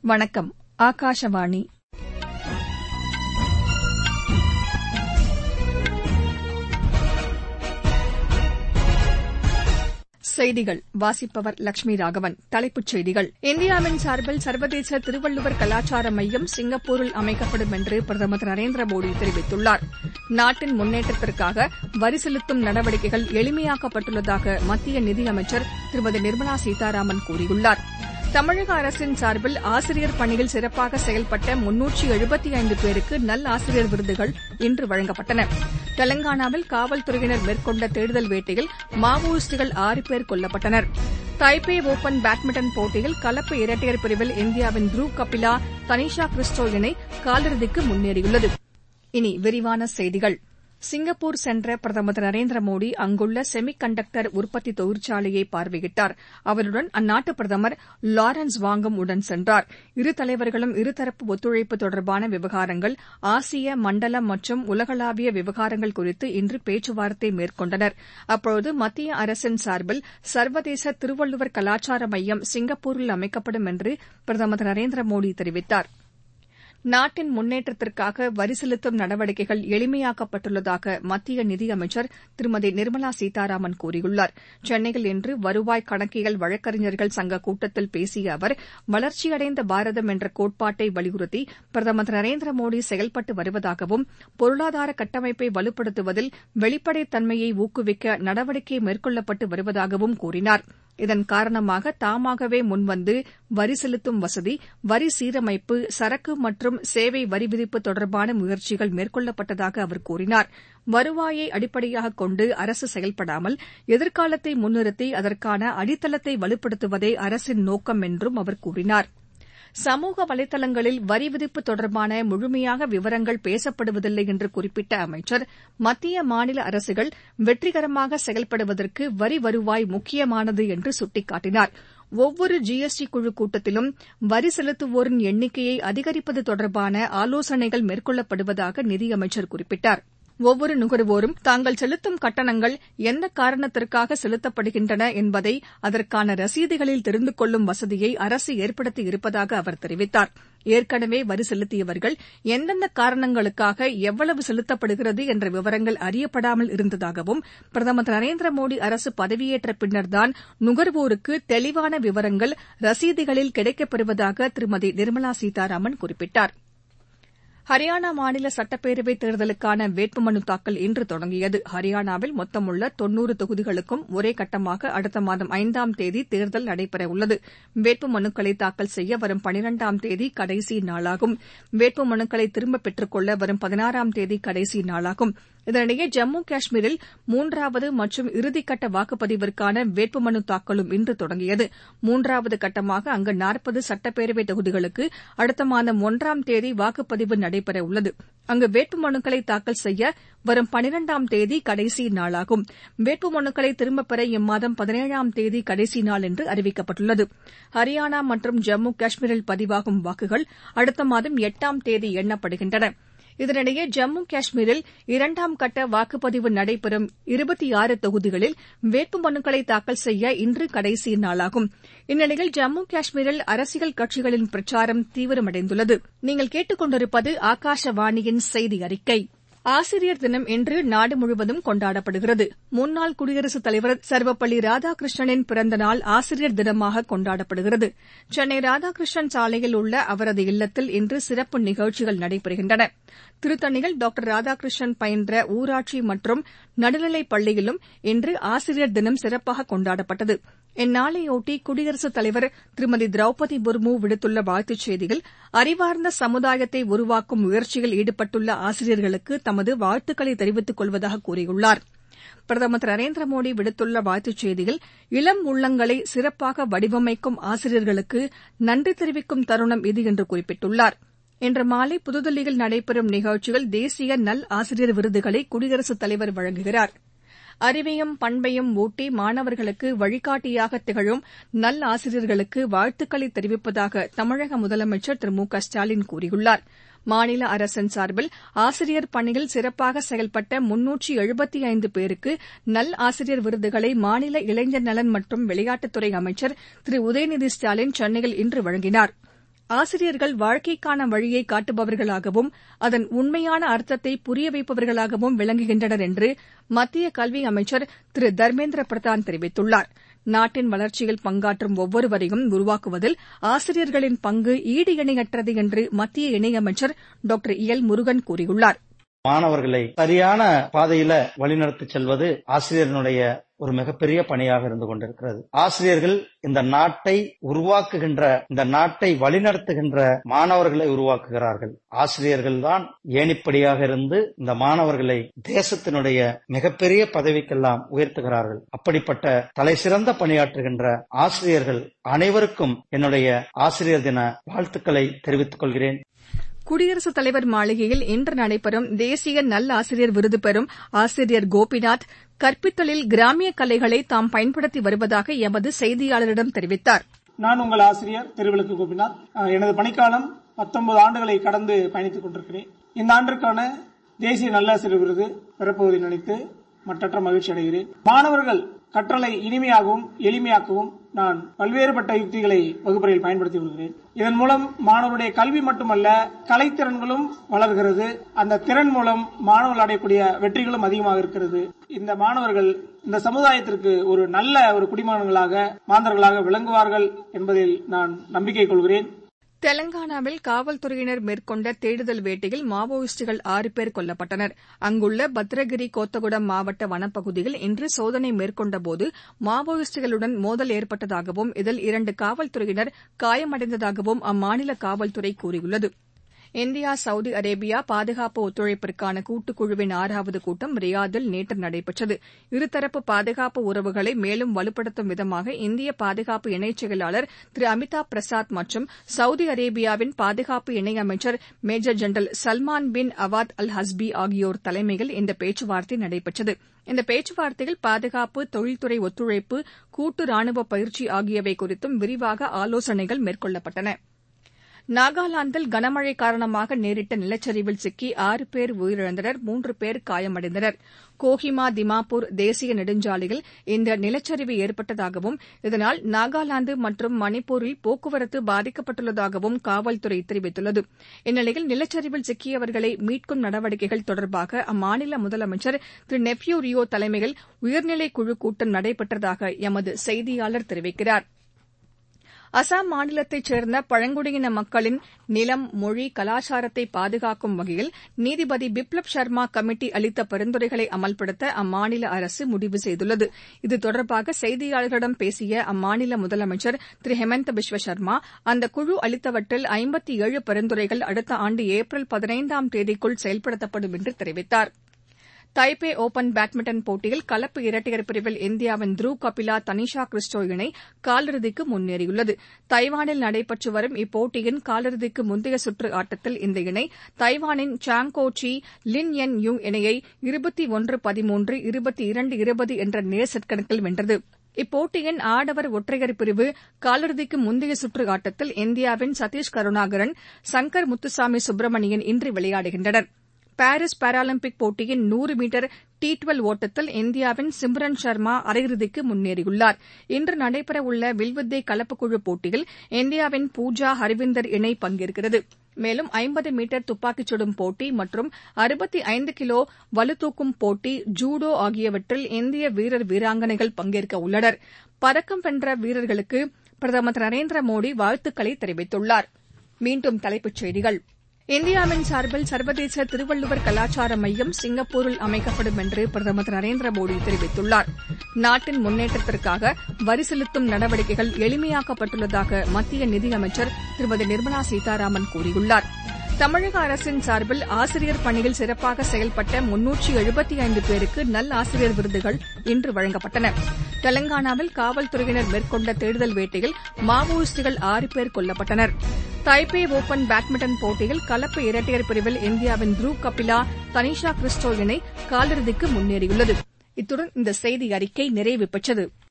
வணக்கம் ஆகாஷவாணி செய்திகள் வாசிப்பவர் லட்சுமி ராகவன் தலைப்புச் செய்திகள் இந்தியாவின் சார்பில் சர்வதேச திருவள்ளுவர் கலாச்சார மையம் சிங்கப்பூரில் அமைக்கப்படும் என்று பிரதமர் திரு நரேந்திர மோடி தெரிவித்துள்ளார் நாட்டின் முன்னேற்றத்திற்காக வரி செலுத்தும் நடவடிக்கைகள் எளிமையாக்கப்பட்டுள்ளதாக மத்திய நிதியமைச்சர் திருமதி நிர்மலா சீதாராமன் கூறியுள்ளார் தமிழக அரசின் சார்பில் ஆசிரியர் பணியில் சிறப்பாக செயல்பட்ட முன்னூற்று எழுபத்தி ஐந்து பேருக்கு நல்லாசிரியர் விருதுகள் இன்று வழங்கப்பட்டன தெலங்கானாவில் காவல்துறையினர் மேற்கொண்ட தேடுதல் வேட்டையில் மாவோயிஸ்டுகள் ஆறு பேர் கொல்லப்பட்டனர் தைபே ஒபன் பேட்மிண்டன் போட்டியில் கலப்பு இரட்டையர் பிரிவில் இந்தியாவின் த்ருவ் கபிலா தனிஷா கிறிஸ்டோ இணை காலிறுதிக்கு முன்னேறியுள்ளது இனி விரிவான செய்திகள் சிங்கப்பூர் சென்ற பிரதமர் திரு நரேந்திர மோடி அங்குள்ள செமி கண்டக்டர் உற்பத்தி தொழிற்சாலையை பார்வையிட்டார் அவருடன் அந்நாட்டு பிரதமர் லாரன்ஸ் வாங்கும் உடன் சென்றார் இரு தலைவர்களும் இருதரப்பு ஒத்துழைப்பு தொடர்பான விவகாரங்கள் ஆசிய மண்டல மற்றும் உலகளாவிய விவகாரங்கள் குறித்து இன்று பேச்சுவார்த்தை மேற்கொண்டனர் அப்போது மத்திய அரசின் சார்பில் சர்வதேச திருவள்ளுவர் கலாச்சார மையம் சிங்கப்பூரில் அமைக்கப்படும் என்று பிரதமர் திரு நரேந்திர மோடி தெரிவித்தாா் நாட்டின் முன்னேற்றத்திற்காக வரி செலுத்தும் நடவடிக்கைகள் எளிமையாக்கப்பட்டுள்ளதாக மத்திய நிதியமைச்சர் திருமதி நிர்மலா சீதாராமன் கூறியுள்ளார் சென்னையில் இன்று வருவாய் கணக்கியல் வழக்கறிஞர்கள் சங்க கூட்டத்தில் பேசிய அவர் வளர்ச்சியடைந்த பாரதம் என்ற கோட்பாட்டை வலியுறுத்தி பிரதமர் திரு நரேந்திர மோடி செயல்பட்டு வருவதாகவும் பொருளாதார கட்டமைப்பை வலுப்படுத்துவதில் வெளிப்படைத் தன்மையை ஊக்குவிக்க நடவடிக்கை மேற்கொள்ளப்பட்டு வருவதாகவும் கூறினாா் இதன் காரணமாக தாமாகவே முன்வந்து வரி செலுத்தும் வசதி வரி சீரமைப்பு சரக்கு மற்றும் சேவை வரி விதிப்பு தொடர்பான முயற்சிகள் மேற்கொள்ளப்பட்டதாக அவர் கூறினார் வருவாயை அடிப்படையாகக் கொண்டு அரசு செயல்படாமல் எதிர்காலத்தை முன்னிறுத்தி அதற்கான அடித்தளத்தை வலுப்படுத்துவதே அரசின் நோக்கம் என்றும் அவர் கூறினார் சமூக வலைதளங்களில் வரி விதிப்பு தொடர்பான முழுமையாக விவரங்கள் பேசப்படுவதில்லை என்று குறிப்பிட்ட அமைச்சர் மத்திய மாநில அரசுகள் வெற்றிகரமாக செயல்படுவதற்கு வரி வருவாய் முக்கியமானது என்று சுட்டிக்காட்டினார் ஒவ்வொரு ஜிஎஸ்டி குழு கூட்டத்திலும் வரி செலுத்துவோரின் எண்ணிக்கையை அதிகரிப்பது தொடர்பான ஆலோசனைகள் மேற்கொள்ளப்படுவதாக நிதியமைச்சர் குறிப்பிட்டார் ஒவ்வொரு நுகர்வோரும் தாங்கள் செலுத்தும் கட்டணங்கள் எந்த காரணத்திற்காக செலுத்தப்படுகின்றன என்பதை அதற்கான ரசீதுகளில் தெரிந்து கொள்ளும் வசதியை அரசு ஏற்படுத்தி இருப்பதாக அவர் தெரிவித்தார் ஏற்கனவே வரி செலுத்தியவர்கள் எந்தெந்த காரணங்களுக்காக எவ்வளவு செலுத்தப்படுகிறது என்ற விவரங்கள் அறியப்படாமல் இருந்ததாகவும் பிரதமர் திரு நரேந்திர மோடி அரசு பதவியேற்ற பின்னர்தான் நுகர்வோருக்கு தெளிவான விவரங்கள் ரசீதுகளில் கிடைக்கப்பெறுவதாக திருமதி நிர்மலா சீதாராமன் குறிப்பிட்டாா் ஹரியானா மாநில சட்டப்பேரவைத் தேர்தலுக்கான வேட்புமனு தாக்கல் இன்று தொடங்கியது ஹரியானாவில் மொத்தமுள்ள தொன்னூறு தொகுதிகளுக்கும் ஒரே கட்டமாக அடுத்த மாதம் ஐந்தாம் தேதி தேர்தல் நடைபெறவுள்ளது வேட்புமனுக்களை தாக்கல் செய்ய வரும் பனிரெண்டாம் தேதி கடைசி நாளாகும் வேட்புமனுக்களை திரும்பப் பெற்றுக் கொள்ள வரும் பதினாறாம் தேதி கடைசி நாளாகும் இதனிடையே ஜம்மு காஷ்மீரில் மூன்றாவது மற்றும் இறுதிக்கட்ட வாக்குப்பதிவிற்கான வேட்புமனு தாக்கலும் இன்று தொடங்கியது மூன்றாவது கட்டமாக அங்கு நாற்பது சட்டப்பேரவை தொகுதிகளுக்கு அடுத்த மாதம் ஒன்றாம் தேதி வாக்குப்பதிவு நடைபெறவுள்ளது அங்கு வேட்புமனுக்களை தாக்கல் செய்ய வரும் பனிரெண்டாம் தேதி கடைசி நாளாகும் வேட்புமனுக்களை திரும்பப் பெற இம்மாதம் பதினேழாம் தேதி கடைசி நாள் என்று அறிவிக்கப்பட்டுள்ளது ஹரியானா மற்றும் ஜம்மு காஷ்மீரில் பதிவாகும் வாக்குகள் அடுத்த மாதம் எட்டாம் தேதி எண்ணப்படுகின்றன இதனிடையே ஜம்மு காஷ்மீரில் இரண்டாம் கட்ட வாக்குப்பதிவு நடைபெறும் இருபத்தி ஆறு தொகுதிகளில் வேட்புமனுக்களை தாக்கல் செய்ய இன்று கடைசி நாளாகும் இந்நிலையில் ஜம்மு காஷ்மீரில் அரசியல் கட்சிகளின் பிரச்சாரம் தீவிரமடைந்துள்ளது நீங்கள் கேட்டுக் கொண்டிருப்பது ஆகாஷவாணியின் செய்தி அறிக்கை ஆசிரியர் தினம் இன்று நாடு முழுவதும் கொண்டாடப்படுகிறது முன்னாள் குடியரசுத் தலைவர் சர்வப்பள்ளி ராதாகிருஷ்ணனின் பிறந்த நாள் ஆசிரியர் தினமாக கொண்டாடப்படுகிறது சென்னை ராதாகிருஷ்ணன் சாலையில் உள்ள அவரது இல்லத்தில் இன்று சிறப்பு நிகழ்ச்சிகள் நடைபெறுகின்றன திருத்தணியில் டாக்டர் ராதாகிருஷ்ணன் பயின்ற ஊராட்சி மற்றும் நடுநிலைப் பள்ளியிலும் இன்று ஆசிரியர் தினம் சிறப்பாக கொண்டாடப்பட்டது இந்நாளையொட்டி குடியரசுத் தலைவர் திருமதி திரௌபதி முர்மு விடுத்துள்ள வாழ்த்துச் செய்தியில் அறிவார்ந்த சமுதாயத்தை உருவாக்கும் முயற்சியில் ஈடுபட்டுள்ள ஆசிரியர்களுக்கு தமது வாழ்த்துக்களை தெரிவித்துக் கொள்வதாக கூறியுள்ளார் பிரதமர் திரு நரேந்திர மோடி விடுத்துள்ள வாழ்த்துச் செய்தியில் இளம் உள்ளங்களை சிறப்பாக வடிவமைக்கும் ஆசிரியர்களுக்கு நன்றி தெரிவிக்கும் தருணம் இது என்று குறிப்பிட்டுள்ளார் இன்று மாலை புதுதில்லியில் நடைபெறும் நிகழ்ச்சியில் தேசிய நல் ஆசிரியர் விருதுகளை குடியரசுத் தலைவர் வழங்குகிறார் அறிவையும் பண்பையும் ஊட்டி மாணவர்களுக்கு வழிகாட்டியாக திகழும் நல் ஆசிரியர்களுக்கு வாழ்த்துக்களை தெரிவிப்பதாக தமிழக முதலமைச்சர் திரு மு க ஸ்டாலின் கூறியுள்ளார் மாநில அரசின் சார்பில் ஆசிரியர் பணியில் சிறப்பாக செயல்பட்ட முன்னூற்று எழுபத்தி ஐந்து பேருக்கு நல் ஆசிரியர் விருதுகளை மாநில இளைஞர் நலன் மற்றும் விளையாட்டுத்துறை அமைச்சர் திரு உதயநிதி ஸ்டாலின் சென்னையில் இன்று வழங்கினார் ஆசிரியர்கள் வாழ்க்கைக்கான வழியை காட்டுபவர்களாகவும் அதன் உண்மையான அர்த்தத்தை புரிய வைப்பவர்களாகவும் விளங்குகின்றனர் என்று மத்திய கல்வி அமைச்சர் திரு தர்மேந்திர பிரதான் தெரிவித்துள்ளார் நாட்டின் வளர்ச்சியில் பங்காற்றும் ஒவ்வொருவரையும் உருவாக்குவதில் ஆசிரியர்களின் பங்கு ஈடு இணையற்றது என்று மத்திய இணையமைச்சர் டாக்டர் எல் முருகன் கூறியுள்ளார் மாணவர்களை சரியான பாதையில வழிநடத்தி செல்வது ஆசிரியர்களுடைய ஒரு மிகப்பெரிய பணியாக இருந்து கொண்டிருக்கிறது ஆசிரியர்கள் இந்த நாட்டை உருவாக்குகின்ற இந்த நாட்டை வழிநடத்துகின்ற மாணவர்களை உருவாக்குகிறார்கள் ஆசிரியர்கள் தான் ஏணிப்படியாக இருந்து இந்த மாணவர்களை தேசத்தினுடைய மிகப்பெரிய பதவிக்கெல்லாம் உயர்த்துகிறார்கள் அப்படிப்பட்ட தலைசிறந்த பணியாற்றுகின்ற ஆசிரியர்கள் அனைவருக்கும் என்னுடைய ஆசிரியர் தின வாழ்த்துக்களை தெரிவித்துக் கொள்கிறேன் குடியரசுத் தலைவர் மாளிகையில் இன்று நடைபெறும் தேசிய நல்லாசிரியர் விருது பெறும் ஆசிரியர் கோபிநாத் கற்பித்தலில் கிராமிய கலைகளை தாம் பயன்படுத்தி வருவதாக எமது செய்தியாளரிடம் தெரிவித்தார் நான் உங்கள் ஆசிரியர் திருவிளக்கு கோபிநாத் எனது பணிக்காலம் பத்தொன்பது ஆண்டுகளை கடந்து பயணித்துக் கொண்டிருக்கிறேன் இந்த ஆண்டிற்கான தேசிய நல்லாசிரியர் விருது பெறப்போவதை நினைத்து மற்றற்ற மகிழ்ச்சி அடைகிறேன் மாணவர்கள் கற்றலை இனிமையாகவும் எளிமையாக்கவும் நான் பல்வேறுபட்ட யுக்திகளை வகுப்பறையில் பயன்படுத்தி வருகிறேன் இதன் மூலம் மாணவருடைய கல்வி மட்டுமல்ல கலைத்திறன்களும் வளர்கிறது அந்த திறன் மூலம் மாணவர்கள் அடையக்கூடிய வெற்றிகளும் அதிகமாக இருக்கிறது இந்த மாணவர்கள் இந்த சமுதாயத்திற்கு ஒரு நல்ல ஒரு குடிமகன்களாக மாந்தர்களாக விளங்குவார்கள் என்பதில் நான் நம்பிக்கை கொள்கிறேன் தெலங்கானாவில் காவல்துறையினர் மேற்கொண்ட தேடுதல் வேட்டையில் மாவோயிஸ்டுகள் ஆறு பேர் கொல்லப்பட்டனர் அங்குள்ள பத்ரகிரி கோத்தகுடம் மாவட்ட வனப்பகுதியில் இன்று சோதனை மேற்கொண்டபோது மாவோயிஸ்டுகளுடன் மோதல் ஏற்பட்டதாகவும் இதில் இரண்டு காவல்துறையினர் காயமடைந்ததாகவும் அம்மாநில காவல்துறை கூறியுள்ளது இந்தியா சவுதி அரேபியா பாதுகாப்பு ஒத்துழைப்பிற்கான கூட்டுக்குழுவின் ஆறாவது கூட்டம் ரியாதில் நேற்று நடைபெற்றது இருதரப்பு பாதுகாப்பு உறவுகளை மேலும் வலுப்படுத்தும் விதமாக இந்திய பாதுகாப்பு இணைச் செயலாளர் திரு அமிதாப் பிரசாத் மற்றும் சவுதி அரேபியாவின் பாதுகாப்பு இணையமைச்சர் major general Salman bin Awad Al Hasbi ஆகியோர் தலைமையில் இந்த பேச்சுவார்த்தை நடைபெற்றது இந்த பேச்சுவார்த்தையில் பாதுகாப்பு தொழில்துறை ஒத்துழைப்பு கூட்டு ராணுவ பயிற்சி ஆகியவை குறித்தும் விரிவாக ஆலோசனைகள் மேற்கொள்ளப்பட்டன நாகாலாந்தில் கனமழை காரணமாக நேரிட்ட நிலச்சரிவில் சிக்கி ஆறு பேர் உயிரிழந்தனர் மூன்று பேர் காயமடைந்தனர் கோஹிமா திமாப்பூர் தேசிய நெடுஞ்சாலையில் இந்த நிலச்சரிவு ஏற்பட்டதாகவும் இதனால் நாகாலாந்து மற்றும் மணிப்பூரில் போக்குவரத்து பாதிக்கப்பட்டுள்ளதாகவும் காவல்துறை தெரிவித்துள்ளது இந்நிலையில் நிலச்சரிவில் சிக்கியவர்களை மீட்கும் நடவடிக்கைகள் தொடர்பாக அம்மாநில முதலமைச்சர் திரு நெப்யூ ரியோ தலைமையில் உயர்நிலைக் குழு கூட்டம் நடைபெற்றதாக எமது செய்தியாளர் தெரிவிக்கிறார் அசாம் மாநிலத்தைச் சேர்ந்த பழங்குடியின மக்களின் நிலம் மொழி கலாச்சாரத்தை பாதுகாக்கும் வகையில் நீதிபதி பிப்ளப் சர்மா கமிட்டி அளித்த பரிந்துரைகளை அமல்படுத்த அம்மாநில அரசு முடிவு செய்துள்ளது இது தொடர்பாக செய்தியாளர்களிடம் பேசிய அம்மாநில முதலமைச்சர் திரு ஹெமந்த பிஸ்வ சர்மா அந்த குழு அளித்தவற்றில் ஐம்பத்தி ஏழு பரிந்துரைகள் அடுத்த ஆண்டு ஏப்ரல் பதினைந்தாம் தேதிக்குள் செயல்படுத்தப்படும் என்று தெரிவித்தாா் தைபே ஒபன் பேட்மிண்டன் போட்டியில் கலப்பு இரட்டையர் பிரிவில் இந்தியாவின் த்ருவ் கபிலா தனிஷா கிறிஸ்டோ இணை காலிறுதிக்கு முன்னேறியுள்ளது தைவானில் நடைபெற்று வரும் இப்போட்டியின் காலிறுதிக்கு முந்தைய சுற்று ஆட்டத்தில் இந்த இணை தைவானின் சாங்கோ சி லின் என் யூ இணையை இருபத்தி ஒன்று பதிமூன்று இருபத்தி இரண்டு இருபது என்ற நேர் செட் கணக்கில் வென்றது இப்போட்டியின் ஆடவர் ஒற்றையர் பிரிவு காலிறுதிக்கு முந்தைய சுற்று ஆட்டத்தில் இந்தியாவின் சதீஷ் கருணாகரன் சங்கர் முத்துசாமி சுப்பிரமணியன் இன்று விளையாடுகின்றனா் பாரீஸ் பாராலிம்பிக் போட்டியின் நூறு மீட்டர் டி டுவெல் ஓட்டத்தில் இந்தியாவின் சிம்ரன் சர்மா அரையிறுதிக்கு முன்னேறியுள்ளார் இன்று நடைபெறவுள்ள வில்வித்தை கலப்புக்குழு போட்டியில் இந்தியாவின் பூஜா ஹர்விந்தர் இணை பங்கேற்கிறது மேலும் ஐம்பது மீட்டர் துப்பாக்கிச் சுடும் போட்டி மற்றும் அறுபத்தி ஐந்து கிலோ வலுதூக்கும் போட்டி ஜூடோ ஆகியவற்றில் இந்திய வீரர் வீராங்கனைகள் பங்கேற்க உள்ளனர் பதக்கம் வென்ற வீரர்களுக்கு பிரதமர் திரு நரேந்திர மோடி வாழ்த்துக்களை தெரிவித்துள்ளார் மீண்டும் தலைப்புச் செய்திகள் இந்தியாவின் சார்பில் சர்வதேச திருவள்ளுவர் கலாச்சார மையம் சிங்கப்பூரில் அமைக்கப்படும் என்று பிரதமர் திரு நரேந்திர மோடி தெரிவித்துள்ளார் நாட்டின் முன்னேற்றத்திற்காக வரி செலுத்தும் நடவடிக்கைகள் எளிமையாக்கப்பட்டுள்ளதாக மத்திய நிதியமைச்சர் திருமதி நிர்மலா சீதாராமன் கூறியுள்ளார் தமிழக அரசின் சார்பில் ஆசிரியர் பணியில் சிறப்பாக செயல்பட்ட முன்னூற்றி எழுபத்தி ஐந்து பேருக்கு நல் ஆசிரியர் விருதுகள் இன்று வழங்கப்பட்டன தெலங்கானாவில் காவல்துறையினர் மேற்கொண்ட தேடுதல் வேட்டையில் மாவோயிஸ்டுகள் ஆறு பேர் கொல்லப்பட்டனர் தைபே ஒபன் பேட்மிண்டன் போட்டியில் கலப்பு இரட்டையர் பிரிவில் இந்தியாவின் த்ருவ் கபிலா தனிஷா கிறிஸ்டோ இணை காலிறுதிக்கு முன்னேறியுள்ளது இத்துடன் இந்த செய்தி அறிக்கை நிறைவு பெற்றது